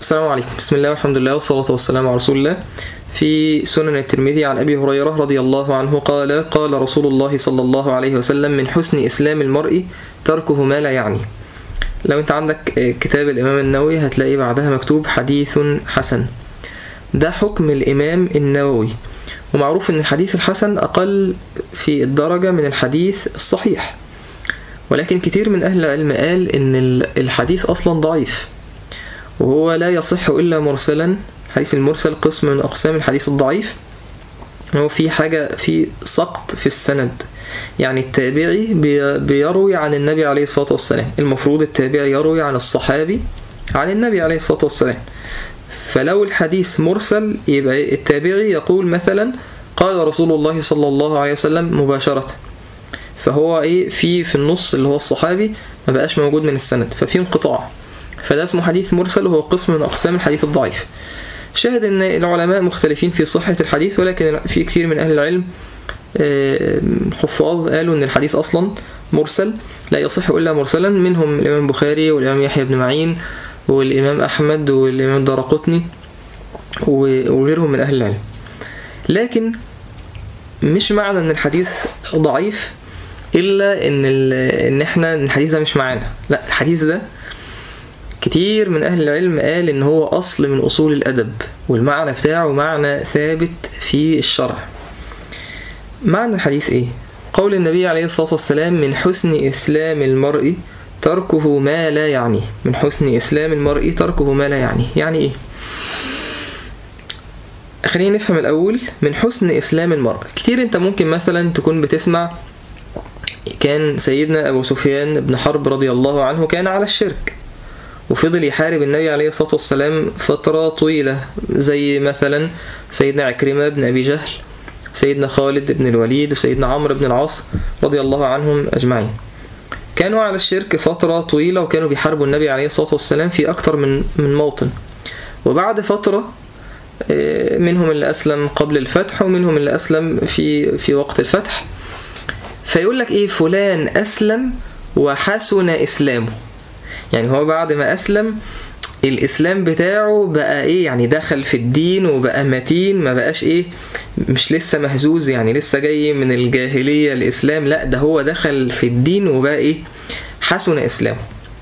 السلام عليكم بسم الله والحمد لله والصلاة والسلام على رسول الله في سنن الترمذي عن أبي هريرة رضي الله عنه قال قال رسول الله صلى الله عليه وسلم من حسن إسلام المرء تركه ما لا يعني لو انت عندك كتاب الإمام النووي هتلاقي بعدها مكتوب حديث حسن ده حكم الإمام النووي ومعروف أن الحديث الحسن أقل في الدرجة من الحديث الصحيح ولكن كتير من أهل العلم قال أن الحديث أصلا ضعيف وهو لا يصح إلا مرسلا حيث المرسل قسم من أقسام الحديث الضعيف هو في حاجة في سقط في السند يعني التابعي بيروي عن النبي عليه الصلاة والسلام المفروض التابعي يروي عن الصحابي عن النبي عليه الصلاة والسلام فلو الحديث مرسل يبقى التابعي يقول مثلا قال رسول الله صلى الله عليه وسلم مباشرة فهو ايه في في النص اللي هو الصحابي ما بقاش موجود من السند ففي انقطاع فده اسمه حديث مرسل وهو قسم من أقسام الحديث الضعيف شاهد أن العلماء مختلفين في صحة الحديث ولكن في كثير من أهل العلم حفاظ قالوا أن الحديث أصلا مرسل لا يصح إلا مرسلا منهم الإمام البخاري والإمام يحيى بن معين والإمام أحمد والإمام دارقطني وغيرهم من أهل العلم لكن مش معنى أن الحديث ضعيف إلا إن إن إحنا الحديث ده مش معانا لا الحديث ده كتير من أهل العلم قال إن هو أصل من أصول الأدب والمعنى بتاعه معنى ثابت في الشرع معنى الحديث إيه؟ قول النبي عليه الصلاة والسلام من حسن إسلام المرء تركه ما لا يعنيه من حسن إسلام المرء تركه ما لا يعنيه يعني إيه؟ خلينا نفهم الأول من حسن إسلام المرء كتير أنت ممكن مثلا تكون بتسمع كان سيدنا أبو سفيان بن حرب رضي الله عنه كان على الشرك وفضل يحارب النبي عليه الصلاة والسلام فترة طويلة زي مثلا سيدنا عكرمة بن أبي جهل سيدنا خالد بن الوليد وسيدنا عمرو بن العاص رضي الله عنهم أجمعين كانوا على الشرك فترة طويلة وكانوا بيحاربوا النبي عليه الصلاة والسلام في أكثر من من موطن وبعد فترة منهم اللي أسلم قبل الفتح ومنهم اللي أسلم في في وقت الفتح فيقول لك إيه فلان أسلم وحسن إسلامه يعني هو بعد ما أسلم الإسلام بتاعه بقى إيه يعني دخل في الدين وبقى متين ما بقاش إيه مش لسه مهزوز يعني لسه جاي من الجاهلية الإسلام لا ده هو دخل في الدين وبقى إيه حسن إسلامه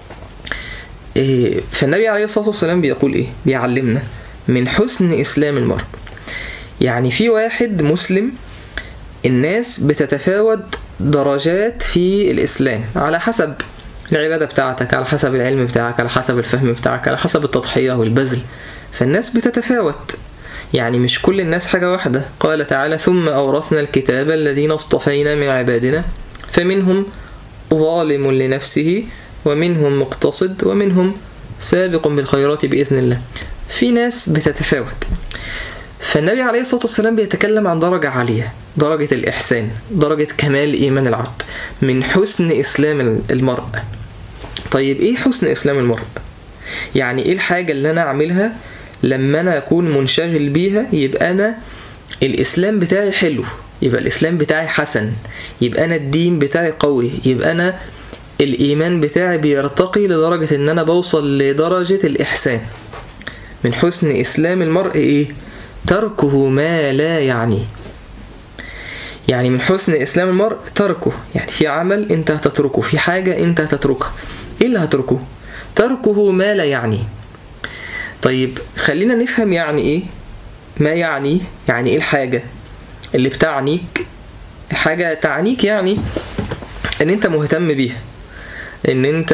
إيه فالنبي عليه الصلاة والسلام بيقول إيه بيعلمنا من حسن إسلام المرء يعني في واحد مسلم الناس بتتفاوت درجات في الإسلام على حسب العبادة بتاعتك على حسب العلم بتاعك على حسب الفهم بتاعك على حسب التضحية والبذل فالناس بتتفاوت يعني مش كل الناس حاجة واحدة قال تعالى ثم أورثنا الكتاب الذين اصطفينا من عبادنا فمنهم ظالم لنفسه ومنهم مقتصد ومنهم سابق بالخيرات بإذن الله في ناس بتتفاوت فالنبي عليه الصلاة والسلام بيتكلم عن درجة عالية درجة الإحسان درجة كمال إيمان العبد من حسن إسلام المرء طيب إيه حسن إسلام المرء يعني إيه الحاجة اللي أنا أعملها لما أنا أكون منشغل بيها يبقى أنا الإسلام بتاعي حلو يبقى الإسلام بتاعي حسن يبقى أنا الدين بتاعي قوي يبقى أنا الإيمان بتاعي بيرتقي لدرجة إن أنا بوصل لدرجة الإحسان من حسن إسلام المرء إيه تركه ما لا يعني يعني من حسن إسلام المرء تركه يعني في عمل أنت هتتركه في حاجة أنت هتتركها إيه اللي هتركه تركه ما لا يعني طيب خلينا نفهم يعني إيه ما يعني يعني إيه الحاجة اللي بتعنيك حاجة تعنيك يعني ان انت مهتم بيها ان انت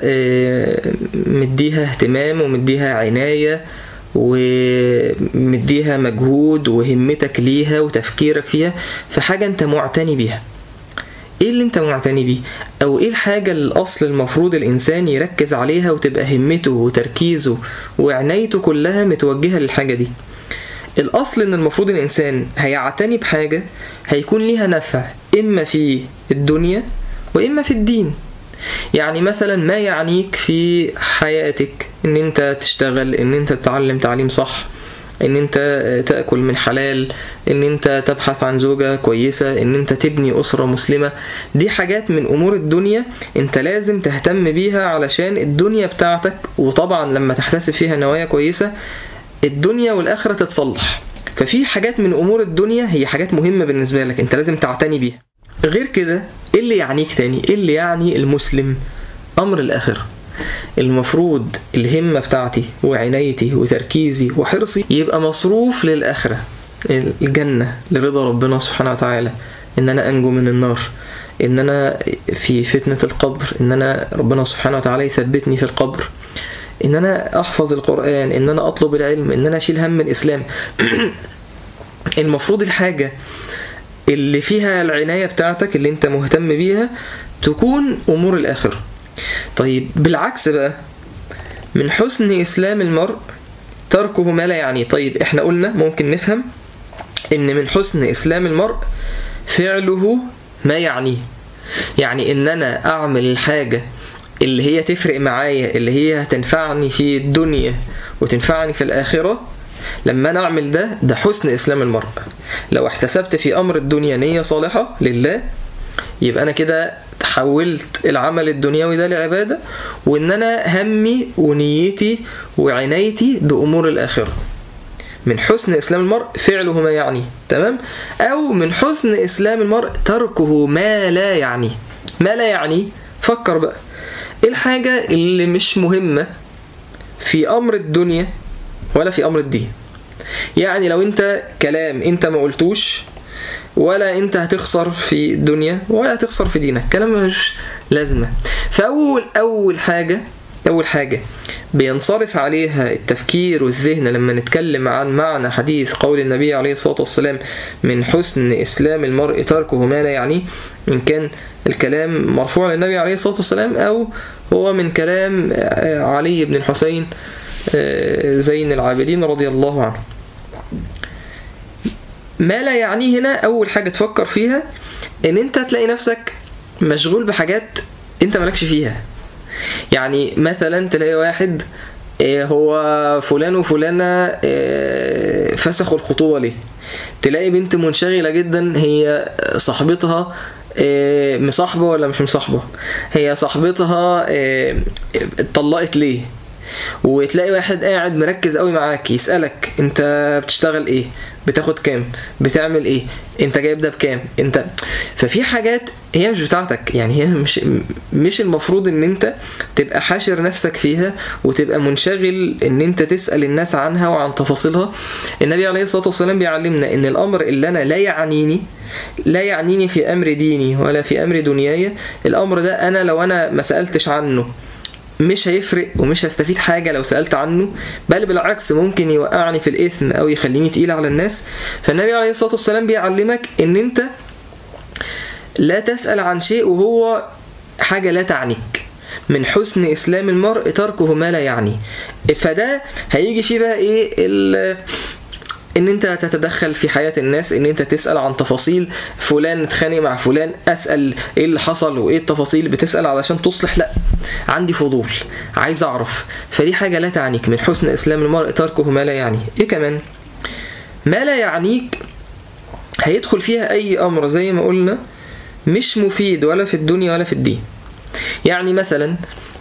مديها اهتمام ومديها عناية ومديها مجهود وهمتك ليها وتفكيرك فيها في حاجة انت معتني بيها ايه اللي انت معتني بيه او ايه الحاجة الاصل المفروض الانسان يركز عليها وتبقى همته وتركيزه وعنايته كلها متوجهة للحاجة دي الاصل ان المفروض الانسان هيعتني بحاجة هيكون ليها نفع اما في الدنيا واما في الدين يعني مثلا ما يعنيك في حياتك ان انت تشتغل ان انت تتعلم تعليم صح ان انت تأكل من حلال ان انت تبحث عن زوجة كويسة ان انت تبني أسرة مسلمة دي حاجات من أمور الدنيا انت لازم تهتم بيها علشان الدنيا بتاعتك وطبعا لما تحتسب فيها نوايا كويسة الدنيا والآخرة تتصلح ففي حاجات من أمور الدنيا هي حاجات مهمة بالنسبة لك انت لازم تعتني بيها غير كده ايه اللي يعنيك تاني ايه اللي يعني المسلم أمر الآخرة المفروض الهمة بتاعتي وعنايتي وتركيزي وحرصي يبقى مصروف للآخرة الجنة لرضا ربنا سبحانه وتعالى إن أنا أنجو من النار إن أنا في فتنة القبر إن أنا ربنا سبحانه وتعالى يثبتني في القبر إن أنا أحفظ القرآن إن أنا أطلب العلم إن أنا أشيل هم الإسلام المفروض الحاجة اللي فيها العناية بتاعتك اللي انت مهتم بيها تكون أمور الآخرة طيب بالعكس بقى من حسن إسلام المرء تركه ما لا يعنيه طيب احنا قلنا ممكن نفهم ان من حسن إسلام المرء فعله ما يعنيه يعني ان انا اعمل الحاجة اللي هي تفرق معايا اللي هي هتنفعني في الدنيا وتنفعني في الآخرة لما انا اعمل ده ده حسن اسلام المرء لو احتسبت في امر الدنيا نية صالحة لله يبقى انا كده حولت العمل الدنيوي ده لعبادة وان انا همي ونيتي وعنايتي بامور الاخرة من حسن اسلام المرء فعله ما يعنيه تمام او من حسن اسلام المرء تركه ما لا يعنيه ما لا يعنيه فكر بقى ايه الحاجة اللي مش مهمة في امر الدنيا ولا في امر الدين يعني لو انت كلام انت ما قلتوش ولا انت هتخسر في الدنيا ولا هتخسر في دينك كلام ملوش لازمه فاول اول حاجه اول حاجه بينصرف عليها التفكير والذهن لما نتكلم عن معنى حديث قول النبي عليه الصلاه والسلام من حسن اسلام المرء تركه ما لا يعنيه ان كان الكلام مرفوع للنبي عليه الصلاه والسلام او هو من كلام علي بن الحسين زين العابدين رضي الله عنه ما لا يعنيه هنا أول حاجة تفكر فيها إن أنت تلاقي نفسك مشغول بحاجات أنت مالكش فيها يعني مثلا تلاقي واحد هو فلان وفلانة فسخوا الخطوبة ليه تلاقي بنت منشغلة جدا هي صاحبتها مصاحبة ولا مش مصاحبة هي صاحبتها اتطلقت ليه وتلاقي واحد قاعد مركز قوي معاك يسألك انت بتشتغل ايه بتاخد كام بتعمل ايه انت جايب ده بكام انت ففي حاجات هي مش بتاعتك يعني هي مش مش المفروض ان انت تبقى حاشر نفسك فيها وتبقى منشغل ان انت تسأل الناس عنها وعن تفاصيلها النبي عليه الصلاة والسلام بيعلمنا ان الامر اللي انا لا يعنيني لا يعنيني في امر ديني ولا في امر دنياي الامر ده انا لو انا ما سألتش عنه مش هيفرق ومش هستفيد حاجة لو سألت عنه بل بالعكس ممكن يوقعني في الإثم أو يخليني تقيل على الناس فالنبي عليه الصلاة والسلام بيعلمك إن أنت لا تسأل عن شيء وهو حاجة لا تعنيك من حسن إسلام المرء تركه ما لا يعني فده هيجي فيه بقى إيه ان انت تتدخل في حياة الناس ان انت تسأل عن تفاصيل فلان اتخانق مع فلان اسأل ايه اللي حصل وايه التفاصيل بتسأل علشان تصلح لا عندي فضول عايز اعرف فدي حاجة لا تعنيك من حسن اسلام المرء تركه ما لا يعنيه ايه كمان ما لا يعنيك هيدخل فيها اي امر زي ما قلنا مش مفيد ولا في الدنيا ولا في الدين يعني مثلا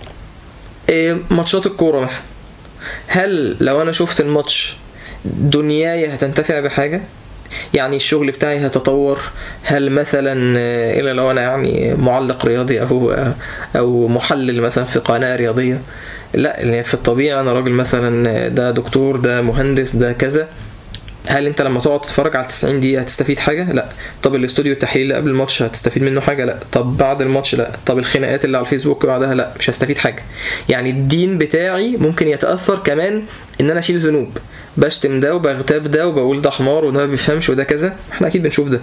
ماتشات الكورة مثلا هل لو انا شفت الماتش دنياي هتنتفع بحاجة يعني الشغل بتاعي هيتطور هل مثلا الا لو انا يعني معلق رياضي او او محلل مثلا في قناه رياضيه لا في الطبيعي انا راجل مثلا ده دكتور ده مهندس ده كذا هل انت لما تقعد تتفرج على 90 دقيقه هتستفيد حاجه لا طب الاستوديو التحليل اللي قبل الماتش هتستفيد منه حاجه لا طب بعد الماتش لا طب الخناقات اللي على الفيسبوك بعدها لا مش هستفيد حاجه يعني الدين بتاعي ممكن يتاثر كمان ان انا اشيل ذنوب بشتم ده وبغتاب ده وبقول ده حمار وده ما بيفهمش وده كذا احنا اكيد بنشوف ده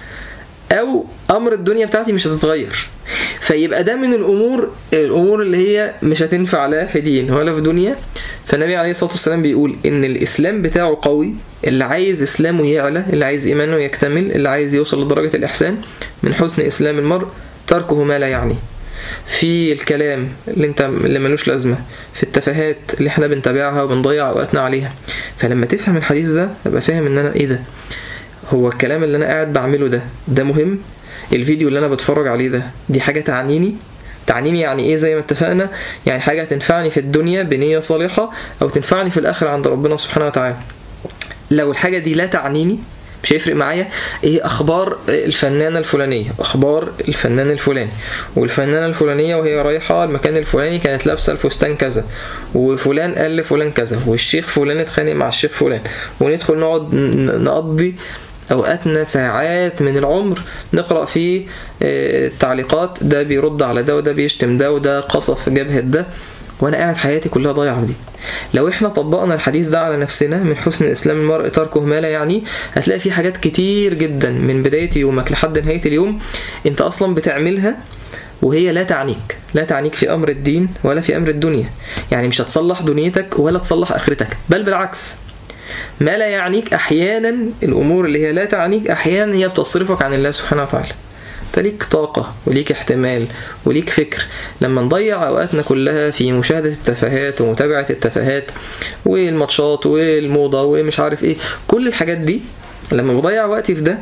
او امر الدنيا بتاعتي مش هتتغير فيبقى ده من الامور الامور اللي هي مش هتنفع لا في دين ولا في دنيا فالنبي عليه الصلاه والسلام بيقول ان الاسلام بتاعه قوي اللي عايز اسلامه يعلى اللي عايز ايمانه يكتمل اللي عايز يوصل لدرجه الاحسان من حسن اسلام المرء تركه ما لا يعنيه في الكلام اللي انت اللي ملوش لازمة في التفاهات اللي احنا بنتابعها وبنضيع اوقاتنا عليها فلما تفهم الحديث ده تبقى فاهم ان انا ايه ده هو الكلام اللي انا قاعد بعمله ده ده مهم الفيديو اللي انا بتفرج عليه ده دي حاجة تعنيني تعنيني يعني ايه زي ما اتفقنا يعني حاجة تنفعني في الدنيا بنية صالحة او تنفعني في الاخرة عند ربنا سبحانه وتعالى لو الحاجة دي لا تعنيني مش هيفرق معايا ايه اخبار الفنانه الفلانيه اخبار الفنان الفلاني والفنانه الفلانيه وهي رايحه المكان الفلاني كانت لابسه الفستان كذا وفلان قال لفلان كذا والشيخ فلان اتخانق مع الشيخ فلان وندخل نقعد نقضي اوقاتنا ساعات من العمر نقرا فيه التعليقات ده بيرد على ده وده بيشتم ده وده قصف جبهه ده وانا قاعد حياتي كلها ضايعه في دي لو احنا طبقنا الحديث ده على نفسنا من حسن اسلام المرء تركه ما لا يعني هتلاقي في حاجات كتير جدا من بدايه يومك لحد نهايه اليوم انت اصلا بتعملها وهي لا تعنيك لا تعنيك في امر الدين ولا في امر الدنيا يعني مش هتصلح دنيتك ولا تصلح اخرتك بل بالعكس ما لا يعنيك احيانا الامور اللي هي لا تعنيك احيانا هي بتصرفك عن الله سبحانه وتعالى انت ليك طاقة وليك احتمال وليك فكر لما نضيع اوقاتنا كلها في مشاهدة التفاهات ومتابعة التفاهات والماتشات والموضة ومش عارف ايه كل الحاجات دي لما بضيع وقتي في ده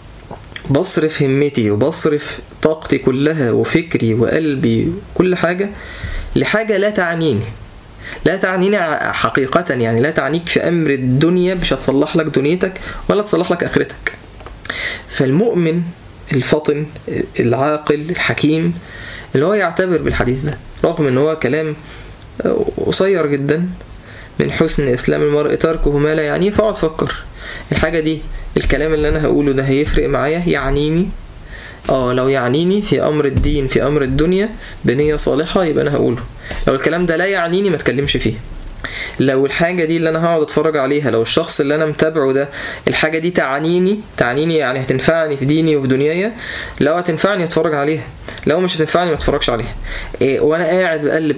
بصرف همتي وبصرف طاقتي كلها وفكري وقلبي كل حاجة لحاجة لا تعنيني لا تعنيني حقيقة يعني لا تعنيك في أمر الدنيا مش هتصلح لك دنيتك ولا تصلح لك آخرتك فالمؤمن الفطن العاقل الحكيم اللي هو يعتبر بالحديث ده رغم ان هو كلام قصير جدا من حسن اسلام المرء تركه ما لا يعنيه فاقعد فكر الحاجه دي الكلام اللي انا هقوله ده هيفرق معايا يعنيني اه لو يعنيني في امر الدين في امر الدنيا بنيه صالحه يبقى انا هقوله لو الكلام ده لا يعنيني ما اتكلمش فيه لو الحاجة دي اللي أنا هقعد أتفرج عليها لو الشخص اللي أنا متابعه ده الحاجة دي تعنيني تعنيني يعني هتنفعني في ديني وفي دنياي لو هتنفعني أتفرج عليها لو مش هتنفعني ما أتفرجش عليها إيه وأنا قاعد بقلب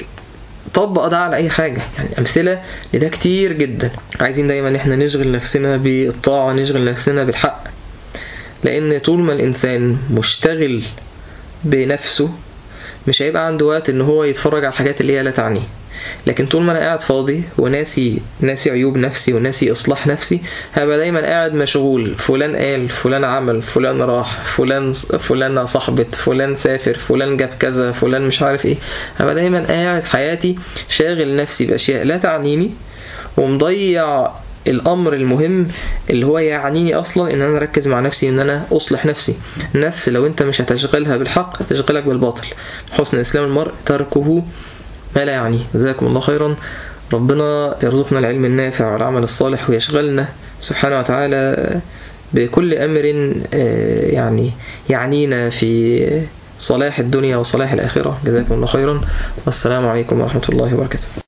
طبق ده على أي حاجة يعني أمثلة لده كتير جدا عايزين دايما إن إحنا نشغل نفسنا بالطاعة نشغل نفسنا بالحق لأن طول ما الإنسان مشتغل بنفسه مش هيبقى عنده وقت إن هو يتفرج على الحاجات اللي هي لا تعنيه لكن طول ما انا قاعد فاضي وناسي ناسي عيوب نفسي وناسي اصلاح نفسي هبقى دايما قاعد مشغول فلان قال فلان عمل فلان راح فلان فلان صاحبت فلان سافر فلان جاب كذا فلان مش عارف ايه هبقى دايما قاعد حياتي شاغل نفسي باشياء لا تعنيني ومضيع الامر المهم اللي هو يعنيني اصلا ان انا اركز مع نفسي ان انا اصلح نفسي النفس لو انت مش هتشغلها بالحق هتشغلك بالباطل حسن اسلام المرء تركه ما لا يعني جزاكم الله خيرا ربنا يرزقنا العلم النافع والعمل الصالح ويشغلنا سبحانه وتعالى بكل أمر يعني يعنينا في صلاح الدنيا وصلاح الآخرة جزاكم الله خيرا والسلام عليكم ورحمة الله وبركاته